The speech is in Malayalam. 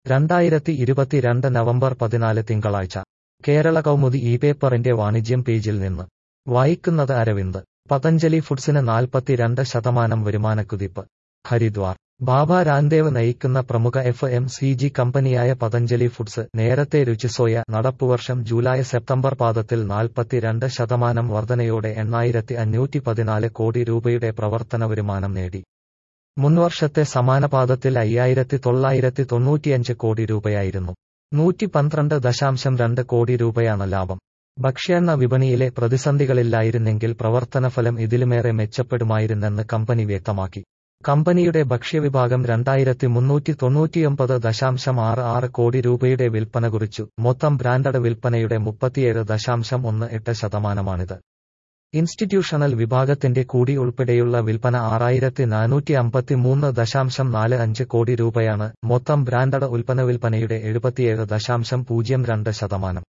രണ്ടായിരത്തി ഇരുപത്തിരണ്ട് നവംബർ പതിനാല് തിങ്കളാഴ്ച കേരള കൗമുദി ഈ പേപ്പറിന്റെ വാണിജ്യം പേജിൽ നിന്ന് വായിക്കുന്നത് അരവിന്ദ് പതഞ്ജലി ഫുഡ്സിന് നാൽപ്പത്തിരണ്ട് ശതമാനം വരുമാനക്കുതിപ്പ് ഹരിദ്വാർ ബാബ രാംദേവ് നയിക്കുന്ന പ്രമുഖ എഫ് എം സി ജി കമ്പനിയായ പതഞ്ജലി ഫുഡ്സ് നേരത്തെ രുചിസോയ നടപ്പുവർഷം ജൂലൈ സെപ്റ്റംബർ പാദത്തിൽ നാൽപ്പത്തിരണ്ട് ശതമാനം വർധനയോടെ എണ്ണായിരത്തി അഞ്ഞൂറ്റി പതിനാല് കോടി രൂപയുടെ പ്രവർത്തന വരുമാനം നേടി മുൻവർഷത്തെ സമാന പാദത്തിൽ അയ്യായിരത്തി തൊള്ളായിരത്തി തൊണ്ണൂറ്റിയഞ്ച് കോടി രൂപയായിരുന്നു നൂറ്റി പന്ത്രണ്ട് ദശാംശം രണ്ട് കോടി രൂപയാണ് ലാഭം ഭക്ഷ്യെണ്ണ വിപണിയിലെ പ്രതിസന്ധികളില്ലായിരുന്നെങ്കിൽ പ്രവർത്തനഫലം ഇതിലുമേറെ മെച്ചപ്പെടുമായിരുന്നെന്ന് കമ്പനി വ്യക്തമാക്കി കമ്പനിയുടെ ഭക്ഷ്യവിഭാഗം രണ്ടായിരത്തി മുന്നൂറ്റി തൊണ്ണൂറ്റിയൊമ്പത് ദശാംശം ആറ് ആറ് കോടി രൂപയുടെ വിൽപ്പന കുറിച്ചു മൊത്തം ബ്രാൻഡഡ് വിൽപ്പനയുടെ മുപ്പത്തിയേഴ് ദശാംശം ഒന്ന് എട്ട് ശതമാനമാണിത് ഇൻസ്റ്റിറ്റ്യൂഷണൽ വിഭാഗത്തിന്റെ കൂടി ഉൾപ്പെടെയുള്ള വിൽപ്പന ആറായിരത്തി നാനൂറ്റി അമ്പത്തി മൂന്ന് ദശാംശം നാല് അഞ്ച് കോടി രൂപയാണ് മൊത്തം ബ്രാൻഡഡ് ഉൽപ്പന്ന വിൽപ്പനയുടെ എഴുപത്തിയേഴ് ദശാംശം പൂജ്യം രണ്ട് ശതമാനം